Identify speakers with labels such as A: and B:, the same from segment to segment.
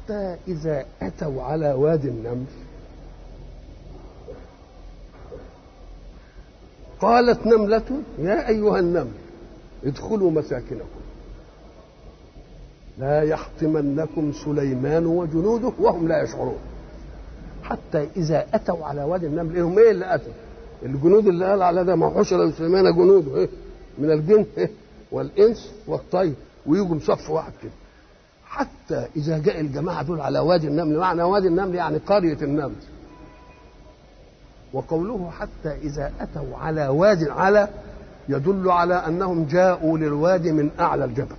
A: حتى إذا أتوا على وادي النمل قالت نملة يا أيها النمل ادخلوا مساكنكم لا يحطمنكم سليمان وجنوده وهم لا يشعرون حتى إذا أتوا على وادي النمل هم إيه اللي أتوا الجنود اللي قال على ده ما حشر سليمان جنوده إيه من الجن إيه والإنس والطير ويجوا صف واحد كده حتى إذا جاء الجماعة دول على وادي النمل معنى وادي النمل يعني قرية النمل وقوله حتى إذا أتوا على واد على يدل على أنهم جاءوا للوادي من أعلى الجبل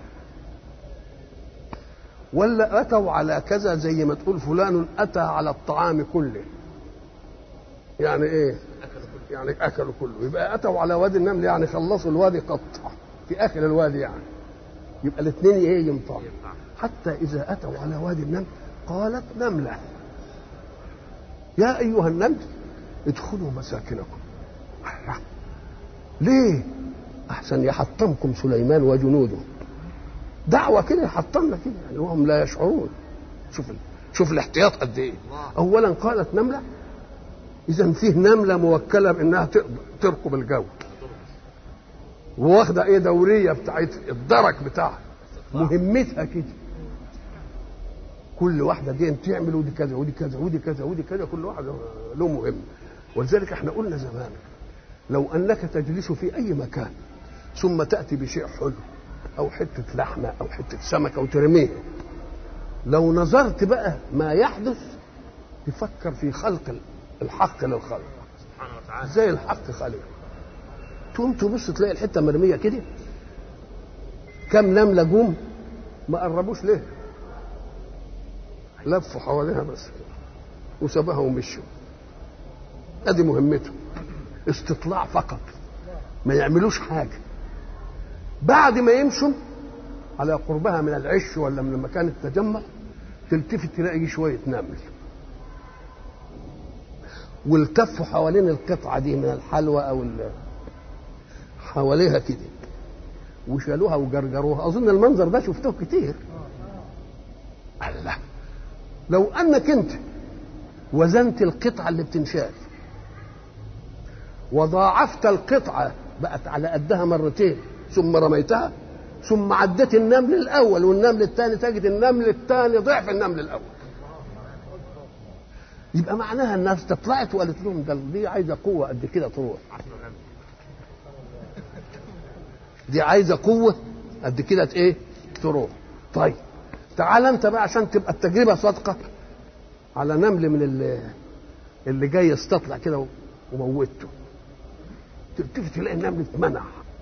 A: ولا أتوا على كذا زي ما تقول فلان أتى على الطعام كله يعني إيه يعني أكلوا كله يبقى أتوا على وادي النمل يعني خلصوا الوادي قطع في آخر الوادي يعني يبقى الاثنين إيه ينفعوا حتى إذا أتوا على وادي النمل قالت نملة يا أيها النمل ادخلوا مساكنكم ليه احسن يحطمكم سليمان وجنوده دعوه كده يحطمنا كده يعني وهم لا يشعرون شوف شوف الاحتياط قد ايه اولا قالت نمله اذا فيه نمله موكله بانها تركب الجو واخده ايه دوريه بتاعت الدرك بتاعها مهمتها كده كل واحده دي تعمل ودي كذا ودي كذا ودي كذا ودي كذا كل واحده له مهمه ولذلك احنا قلنا زمان لو انك تجلس في اي مكان ثم تاتي بشيء حلو او حته لحمه او حته سمكه وترميه لو نظرت بقى ما يحدث تفكر في خلق الحق للخلق
B: سبحانه وتعالى
A: ازاي الحق خلق تقوم تبص تلاقي الحته مرميه كده كم نمله جم ما قربوش ليه لفوا حواليها بس وسابها ومشوا ادي مهمته استطلاع فقط ما يعملوش حاجه بعد ما يمشوا على قربها من العش ولا من مكان التجمع تلتفت تلاقي شويه نمل والتفوا حوالين القطعه دي من الحلوى او ال- حواليها كده وشالوها وجرجروها اظن المنظر ده شفتوه كتير الله لو انك انت وزنت القطعه اللي بتنشال وضاعفت القطعه بقت على قدها مرتين ثم رميتها ثم عديت النمل الاول والنمل الثاني تجد النمل الثاني ضعف النمل الاول يبقى معناها الناس طلعت وقالت لهم ده دي عايزه قوه قد كده تروح دي عايزه قوه قد كده ايه تروح طيب تعال انت بقى عشان تبقى التجربه صادقه على نمل من اللي اللي جاي يستطلع كده وموته تلتفت تلاقي النمل اتمنع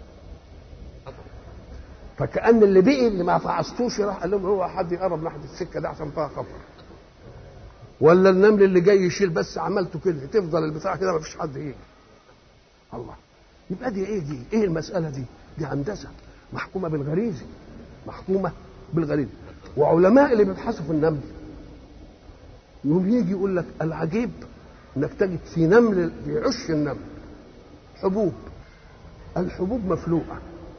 A: فكأن اللي بقي اللي ما فعصتوش راح قال لهم هو حد يقرب ناحيه السكه ده عشان فيها خطر ولا النمل اللي جاي يشيل بس عملته كده تفضل البتاع كده ما فيش حد يجي الله يبقى دي ايه دي ايه المساله دي دي هندسه محكومه بالغريزه محكومه بالغريزه وعلماء اللي بيبحثوا في النمل يقوم يجي يقول لك العجيب انك تجد في نمل في عش النمل حبوب الحبوب مفلوقه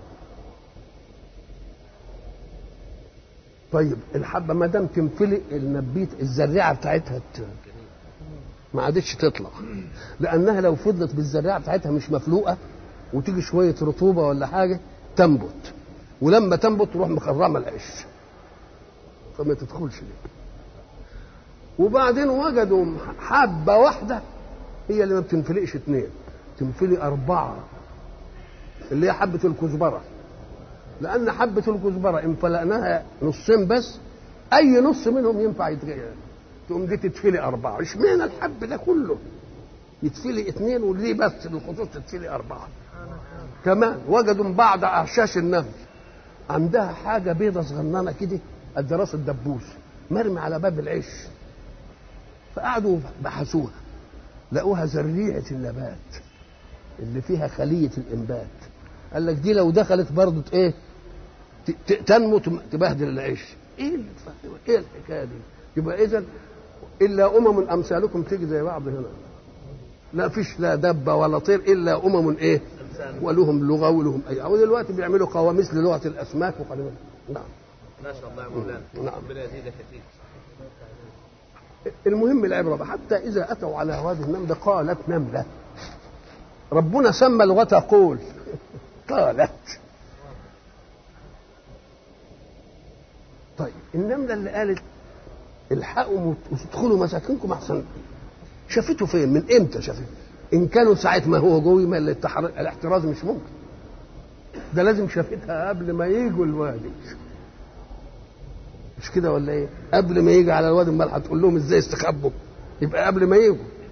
A: طيب الحبه ما دام تنفلق النبيت الزريعه بتاعتها ت... ما عادتش تطلع لانها لو فضلت بالزريعه بتاعتها مش مفلوقه وتيجي شويه رطوبه ولا حاجه تنبت ولما تنبت تروح مخرمه العش فما تدخلش ليه وبعدين وجدوا حبه واحده هي اللي ما بتنفلقش اثنين تنفلق اربعه اللي هي حبه الكزبره لان حبه الكزبره ان فلقناها نصين بس اي نص منهم ينفع يتغير تقوم دي تتفلق اربعه اشمعنى الحب ده كله يتفلق اثنين وليه بس بالخصوص تتفلق اربعه كمان وجدوا من بعض اعشاش النمل عندها حاجه بيضه صغننه كده قد راس الدبوس مرمي على باب العش فقعدوا بحثوها لقوها زريعه النبات اللي فيها خليه الانبات قال لك دي لو دخلت برضه ايه ت- ت- تنمو تم- تبهدل العيش ايه اللي ايه الحكايه دي يبقى اذا الا امم امثالكم تيجي زي بعض هنا لا فيش لا دبه ولا طير الا امم ايه ولهم لغه ولهم اي او دلوقتي بيعملوا قواميس للغه الاسماك وقال نعم
B: ما شاء الله يا مولانا
A: نعم.
B: ربنا يزيدك كثير
A: المهم العبرة بقى، حتى إذا أتوا على هذه النملة قالت نملة ربنا سمى وتقول قالت طيب النملة اللي قالت الحقوا وادخلوا مساكنكم أحسن شافته فين من امتى شافته ان كانوا ساعه ما هو جوي ما الاتحر- الاحتراز مش ممكن ده لازم شافتها قبل ما يجوا الوادي مش كده ولا ايه قبل ما يجي على الوادي امال هتقول لهم ازاي استخبوا يبقى قبل ما يجوا